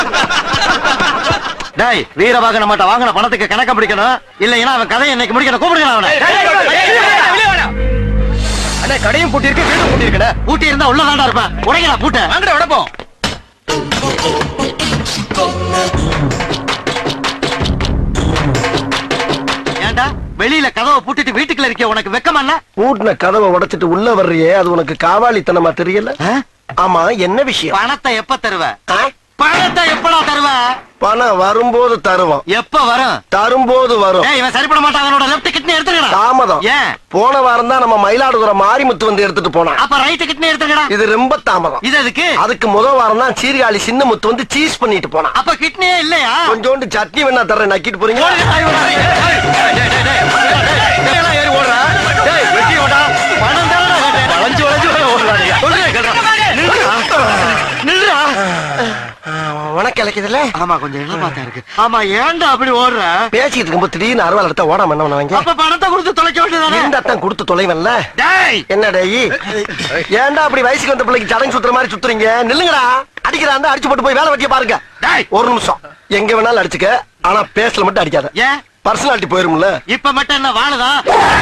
டேய் வீரவாக நம்மகிட்ட வாங்கின பணத்துக்கு கணக்க பிடிக்கணும் இல்லைன்னா அவன் கதையை இன்னைக்கு முடிக்கணும் கூப்பிடுங்க அவனை அண்ணா கடையும் பூட்டிருக்கு வீடும் பூட்டிருக்கடா பூட்டி இருந்தா உள்ள தாண்டா இருப்பேன் உடைக்கடா பூட்ட வாங்கடா உடப்போம் ஏன்டா வெளியில கதவை பூட்டிட்டு வீட்டுக்குள்ள இருக்கிய உனக்கு வெக்கமா இல்ல பூட்டின கதவை உடைச்சிட்டு உள்ள வர்றியே அது உனக்கு காவாலித்தனமா தெரியல ஆ? ஆமா என்ன விஷயம் பணத்தை எப்ப தருவ ஆ? பணத்தை எப்படா தருவ பணம் வரும்போது தருவோம் எப்ப வரும் தரும்போது வரும் ஏய் இவன் சரிப்பட மாட்டான் அவனோட லெஃப்ட் கிட்னி எடுத்துக்கடா தாமதம் ஏன் போன வாரம் தான் நம்ம மயிலாடுதுறை மாரிமுத்து வந்து எடுத்துட்டு போனான் அப்ப ரைட் கிட்னி எடுத்துக்கடா இது ரொம்ப தாமதம் இது எதுக்கு அதுக்கு முத வாரம் தான் சீர்காழி சின்ன முத்து வந்து சீஸ் பண்ணிட்டு போனான் அப்ப கிட்னியே இல்லையா கொஞ்சோண்டு சட்னி வேணா தர்றேன் நக்கிட்டு போறீங்க ஓடு, டேய், ஓடு, டேய், டேய், டேய், டேய், டேய், டேய், டேய், டேய், எல்லாம் ஏறி ஓடுறா. டேய், வெட்டி ஓடா. பணம் தானடா கேட்டேன். வளைஞ்சு, வளைஞ்சு வேற ஓடுறா நீ. சொல்றேன், கேளுடா. நில்லுடா. நில்லுடா. உனக்கு இலக்கியதுல ஆமா கொஞ்சம் இளமாத்தா இருக்கு ஆமா ஏன்டா அப்படி ஓடுற பேசிக்கிட்டு இருக்கும்போது திடீர்னு அறுவாள் எடுத்தா ஓடாம என்ன பண்ணுவாங்க அப்ப பணத்தை கொடுத்து தொலைக்க வேண்டியதானே இருந்தா தான் கொடுத்து தொலைவன்ல டேய் என்ன டேய் ஏன்டா அப்படி வயசுக்கு வந்த பிள்ளைக்கு சடங்கு சுத்துற மாதிரி சுத்துறீங்க நில்லுங்கடா அடிக்கிறான் அடிச்சு போட்டு போய் வேலை வெட்டிய பாருங்க டேய். ஒரு நிமிஷம் எங்க வேணாலும் அடிச்சுக்க ஆனா பேசல மட்டும் அடிக்காத ஏன் பர்சனாலிட்டி போயிரும்ல இப்ப மட்டும் என்ன வாழுதா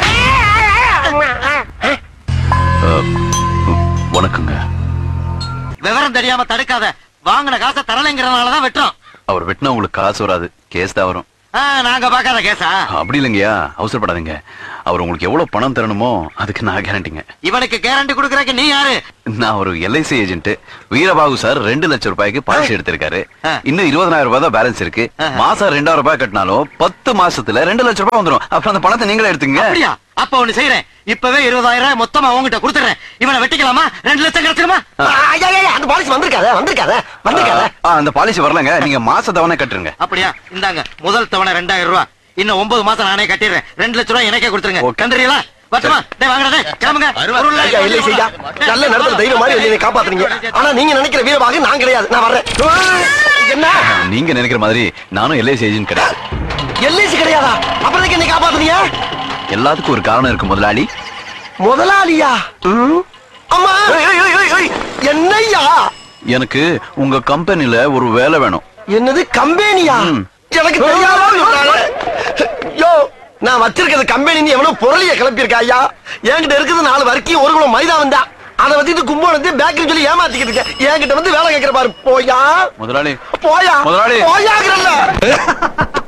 வணக்கங்க விவரம் தெரியாம தடுக்காத வாங்கின காசை தரலைங்கிறதுனாலதான் வெட்டுறோம் அவர் வெட்டினா உங்களுக்கு காசு வராது கேஸ் தான் வரும் ஆ, நாங்க பாக்காத கேசா அப்படி இல்லைங்கய்யா அவசரப்படாதீங்க அவர் உங்களுக்கு எவ்வளவு பணம் தரணுமோ அதுக்கு நான் கேரண்டிங்க இவனுக்கு கேரண்டி கொடுக்கறக்கு நீ யாரு நான் ஒரு எல்ஐசி ஏஜென்ட் வீரபாகு சார் ரெண்டு லட்சம் ரூபாய்க்கு பாலிசி எடுத்திருக்காரு ஆ. இன்னும் இருபதனாயிரம் ரூபாய் தான் பேலன்ஸ் இருக்கு ஆஹா. மாசம் ரெண்டாயிரம் ரூபாய் கட்டினாலும் பத்து மாசத்துல ரெண்டு லட்சம் ரூபாய் வந்துரும் அப்புறம் அந்த பணத்தை நீங்களே எடுத்துங்க அப்படியா அப்ப ஒண்ணு செய்யறேன் இப்பவே இருபதாயிரம் ரூபாய் மொத்தமா உங்ககிட்ட கொடுத்துறேன் இவனை வெட்டிக்கலாமா ரெண்டு லட்சம் கிடைச்சிருமா ஐயா, ஐயா, ஐயா, அந்த பாலிசி வந்திருக்காத வந்திருக்காத வந்திருக்காத ஆ, அந்த பாலிசி வரலங்க நீங்க மாச தவணை கட்டுருங்க அப்படியா இந்தாங்க முதல் தவணை ரெண்டாயிரம் ரூபாய் இன்னும் ஒன்பது மாசம் நானே கட்டிடுறேன் ரெண்டு லட்சம் ரூபாய் எனக்கே கொடுத்துருங்க ஓகே. கண்டுறீங்களா வரட்டுமா டேய் வாங்கடா டேய் கிளம்புங்க ஒரு உள்ள- ஐயா, இல்லை செய்யா நல்ல நடத்துல தெய்வம் மாதிரி என்னை காப்பாத்துறீங்க ஆனா நீங்க நினைக்கிற வீரபாக நான் கிடையாது நான் வர்றேன் என்ன நீங்க நினைக்கிற மாதிரி நானும் எல்ஐசி ஏஜென்ட் கிடையாது எல்ஐசி கிடையாதா அப்புறம் எதுக்கு என்னை காப்பாத்துறீங்க எல்லாத்துக்கும் ஒரு காரணம் இருக்கு முதலாளி முதலாளியா அம்மா என்னய்யா எனக்கு உங்க கம்பெனில ஒரு வேலை வேணும் என்னது கம்பெனியா ம். எனக்கு தெரியாம சொல்றாங்க. யோ நான் வச்சிருக்கிறது கம்பெனி எவ்வளவு பொருளிய கிளப்பியிருக்கா ஐயா என்கிட்ட இருக்குது நாலு வரைக்கும் ஒரு குளம் மைதா வந்தா அதை வச்சுட்டு கும்போணத்து பேக்கரி சொல்லி ஏமாத்திக்கிட்டு இருக்கேன் என்கிட்ட வந்து வேலை கேட்கிற பாரு போயா முதலாளி போயா முதலாளி. போயாங்கிறல்ல